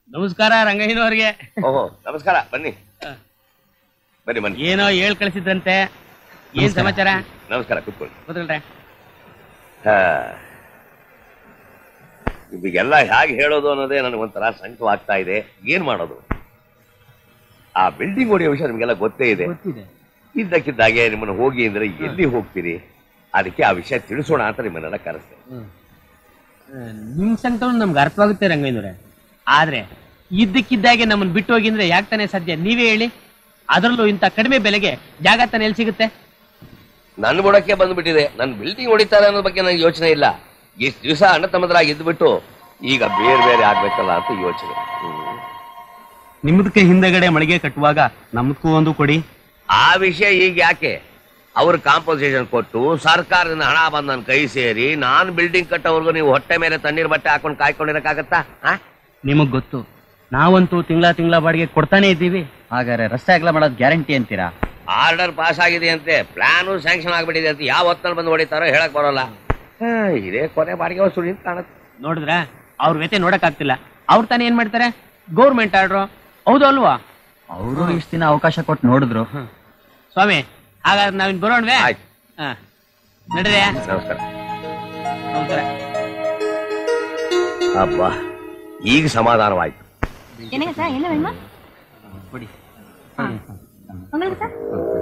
ನಮಸ್ಕಾರ ರಂಗಯ್ಯನವ್ರಿಗೆ ಓಹೋ ನಮಸ್ಕಾರ ಬನ್ನಿ ಬನ್ನಿ ಬನ್ನಿ ಏನೋ ಹೇಳ್ ಕಳಿಸಿದ್ರಂತೆ ಏನ್ ಸಮಾಚಾರ ನಮಸ್ಕಾರ ಕೂತ್ಕೊಳ್ಳಿ ಗೊತ್ತಲ್ರೆ ಹಾ. ಇವಿಗೆಲ್ಲ ಹೇಗೆ ಹೇಳೋದು ಅನ್ನೋದೇ ನನಗೊಂಥರ ಸಂಕಟವಾಗ್ತಾ ಇದೆ ಏನ್ ಮಾಡೋದು ಆ ಬಿಲ್ಡಿಂಗ್ ಹೊಡೆಯೋ ವಿಷಯ ನಿಮ್ಗೆಲ್ಲ ಗೊತ್ತೇ ಇದೆ ಗೊತ್ತಿದೆ ಇದ್ದಕ್ಕಿದ್ದಾಗೆ ನಿಮ್ಮನ್ನು ಹೋಗಿ ಅಂದ್ರೆ ಎಲ್ಲಿ ಹೋಗ್ತೀರಿ ಅದಕ್ಕೆ ಆ ವಿಷಯ ತಿಳಿಸೋಣ ಅಂತ ನಿಮ್ಮನ್ನೆಲ್ಲ ಕರೆಸ್ತೆ ನಿಮ್ ಸಂಕಟ ನಮ್ಗೆ ಅರ್ಥವಾಗುತ್ತೆ ರಂಗಯ್ಯನವ್ರೆ ಆದ್ರೆ ಇದ್ದಕ್ಕಿದ್ದಾಗೆ ನಮ್ಮನ್ನ ಬಿಟ್ಟು ಹೋಗಿ ಅಂದ್ರೆ ಯಾಕೆ ತಾನೇ ಸಾಧ್ಯ ನೀವೇ ಹೇಳಿ ಅದರಲ್ಲೂ ಇಂಥ ಕಡಿಮೆ ಬೆಲೆಗೆ ಜಾಗ ತಾನೇ ಎಲ್ಲಿ ಸಿಗುತ್ತೆ ನನ್ನ ಬುಡಕ್ಕೆ ಬಂದ್ಬಿಟ್ಟಿದೆ ನನ್ನ ಬಿಲ್ಡಿಂಗ್ ಹೊಡಿತಾರೆ ಅನ್ನೋ ಬಗ್ಗೆ ನನಗೆ ಯೋಚನೆ ಇಲ್ಲ ಇಷ್ಟು ದಿವಸ ಅಣ್ಣ ತಮ್ಮದ್ರಾಗಿ ಇದ್ಬಿಟ್ಟು ಈಗ ಬೇರೆ ಬೇರೆ ಆಗ್ಬೇಕಲ್ಲ ಅಂತ ಯೋಚನೆ ಹ್ಮ್. ನಿಮ್ದಕ್ಕೆ ಹಿಂದೆಗಡೆ ಮಳಿಗೆ ಕಟ್ಟುವಾಗ ನಮ್ದಕ್ಕೂ ಒಂದು ಕೊಡಿ ಆ ವಿಷಯ ಈಗ ಯಾಕೆ ಅವ್ರ ಕಾಂಪೋಸಿಷನ್ ಕೊಟ್ಟು ಸರ್ಕಾರದಿಂದ ಹಣ ಬಂದು ನನ್ನ ಕೈ ಸೇರಿ ನಾನು ಬಿಲ್ಡಿಂಗ್ ಕಟ್ಟೋವರೆಗೂ ನೀವು ಹೊಟ್ಟೆ ಮೇಲೆ ತಣ್ಣೀರ್ ಬಟ್ಟೆ ಹಾಕೊಂಡು ಕಾಯ್ಕೊಂಡಿರಕ್ಕಾಗತ್ತಾ ಆ? ನಿಮಗ್ ಗೊತ್ತು ನಾವಂತೂ ತಿಂಗಳ ತಿಂಗಳ ಬಾಡಿಗೆ ಕೊಡ್ತಾನೆ ಇದ್ದೀವಿ ಹಾಗಾದ್ರೆ ರಸ್ತೆ ಅಗಲ ಮಾಡೋದು ಗ್ಯಾರಂಟಿ ಅಂತೀರಾ ಆರ್ಡರ್ ಪಾಸ್ ಆಗಿದೆ ಅಂತೆ ಪ್ಲಾನು ಸ್ಯಾಂಕ್ಷನ್ ಆಗ್ಬಿಟ್ಟಿದೆ ಅಂತ ಯಾವ ಹೊತ್ತಲ್ಲಿ ಬಂದು ಹೊಡಿತಾರೋ ಹೇಳಕ್ ಬರೋಲ್ಲ ಹಾ, ಇದೇ ಕೊನೆ ಬಾಡಿಗೆ ವಸೂಲಿ ಅಂತ ಕಾಣುತ್ತೆ ನೋಡಿದ್ರ ಅವ್ರ ವ್ಯತೆ ನೋಡಕ್ ಆಗ್ತಿಲ್ಲ ಅವ್ರು ತಾನೇ ಏನ್ ಮಾಡ್ತಾರೆ ಗೌರ್ಮೆಂಟ್ ಆರ್ಡ್ರು ಹೌದು ಅಲ್ವಾ ಅವರು ಇಷ್ಟು ದಿನ ಅವಕಾಶ ಕೊಟ್ಟು ನೋಡಿದ್ರು ಸ್ವಾಮಿ ಹಾಗಾದ್ರೆ ನಾವಿನ್ ಬರೋಣವೇ ಆಯ್ತು ಹಾ ನಡ್ರಿ ನಮಸ್ಕಾರ ನಮಸ್ಕಾರ ಅಬ್ಬಾ ಈಗ ಸಮಾಧಾನವಾಯ್ತು என்னங்க சார் என்ன வேணுமா ಕೊಡಿ உங்களுக்கு சார்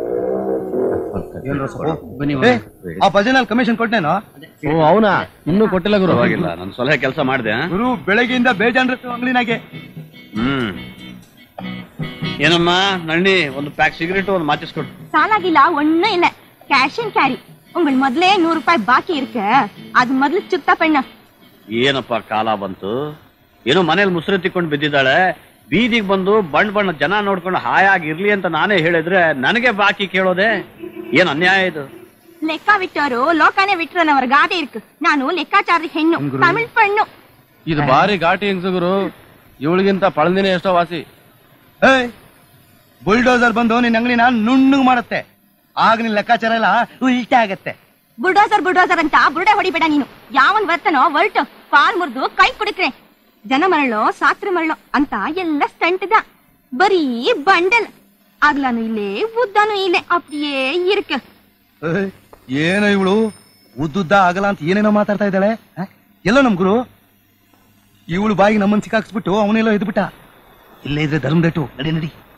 ಬನ್ನಿ ಆ ಭಜನಲ್ಲಿ ಕಮಿಷನ್ ಕೊಟ್ಟೇನೋ ಓ ಅವನಾ ಇನ್ನೂ ಕೊಟ್ಟಿಲ್ಲ ಗುರು ಪರವಾಗಿಲ್ಲ ನಾನು ಸಲಹೆ ಕೆಲಸ ಮಾಡಿದೆ ಗುರು ಬೆಳಗ್ಗೆಯಿಂದ ಬೇಜಾನ್ರತ್ತು ಅಂಗಡಿನಾಗೆ ಹ್ಮ್ ಏನಮ್ಮ ನಣ್ಣಿ ಒಂದು ಪ್ಯಾಕ್ ಸಿಗರೇಟ್ ಒಂದು ಮಾಚಿಸ್ಕೊಡು சாலாகிலா ஒண்ணும் இல்ல கேஷ் அண்ட் கேரி உங்கள் முதலே நூறு ரூபாய் பாக்கி இருக்கு அது முதல்ல சுத்தா பண்ண ಏನಪ್ಪ ಕಾಲ ಬಂತು ಏನೋ ಮನೇಲಿ ಮುಸುರೆ ತಿಕ್ಕೊಂಡು ಬಿದ್ದಿದ್ದಾಳೆ ಬೀದಿಗೆ ಬಂದು ಬಣ್ಣ ಬಣ್ಣ ಜನ ನೋಡ್ಕೊಂಡು ಹಾಯಾಗಿ ಇರ್ಲಿ ಅಂತ ನಾನೇ ಹೇಳಿದ್ರೆ ನನಗೆ ಬಾಕಿ ಕೇಳೋದೆ ಏನ್ ಅನ್ಯಾಯ ಇದು ಲೆಕ್ಕ ವಿಟ್ಟವರು ಲೋಕನೇ ವಿಟ್ರು ಅವರ ಗಾದೆ ಇருக்கு ನಾನು ಲೆಕ್ಕಾಚಾರದ ಹೆಣ್ಣು ತಮಿಳ್ ಪಣ್ಣು ಇದು ಬಾರಿ ಘಾಟಿ ಹೆಂಗ್ಸುಗುರು ಇವಳಿಗಿಂತ ಪಳದಿನೇ ಎಷ್ಟೋ ವಾಸಿ ಏಯ್ ಬುಲ್ಡೋಸರ್ ಬಂದು ನಿನ್ನ ಅಂಗಡಿನ ನುಣ್ಣಗ್ ಮಾಡುತ್ತೆ ಆಗ ನಿನ್ ಲೆಕ್ಕಾಚಾರ ಎಲ್ಲ ಉಲ್ಟೆ ಆಗತ್ತೆ ಬುಲ್ಡೋಸರ್ ಬುಲ್ಡೋಸರ್ ಅಂತ ಬುರುಡೆ ಹೊಡಿಬೇಡ ನೀನು ಯಾವನ್ ಬರ್ತಾನೋ ಹೊರಟು ಕಾಲ್ ಮುರಿದು ಕೈ ಕುಡಿಕ್ರೆ ಜನ ಮರಳೋ ಸಾತ್ರೆ ಮರಳೋ ಅಂತ ಎಲ್ಲ ಸ್ಟಂಟ್ ದ ಬರೀ ಬಂಡಲ್ ಆಗ್ಲಾನು ಇಲ್ಲೇ ಉದ್ದಾನು ಇಲ್ಲೇ ಅಪ್ಪಿಯೇ ಇருக்கு ಏಯ್, ಏನೋ ಇವಳು ಉದ್ದುದ್ದ ಆಗಲ್ಲ ಅಂತ ಏನೇನೋ ಮಾತಾಡ್ತಾ ಇದ್ದಾಳೆ ಆ? ಎಲ್ಲೋ ನಮ್ ಗುರು ಇವಳು ಬಾಯಿಗೆ ನಮ್ಮನ್ ಸಿಕ್ಕಾಕ್ಸ್ಬಿಟ್ಟು ಅವನೆಲ್ಲೋ ಇದ್ಬಿಟ್ಟ ಇಲ್ಲೇ ಇದ್ರೆ ಧರ್ಮದಟ್ಟು ನಡಿ ನಡಿ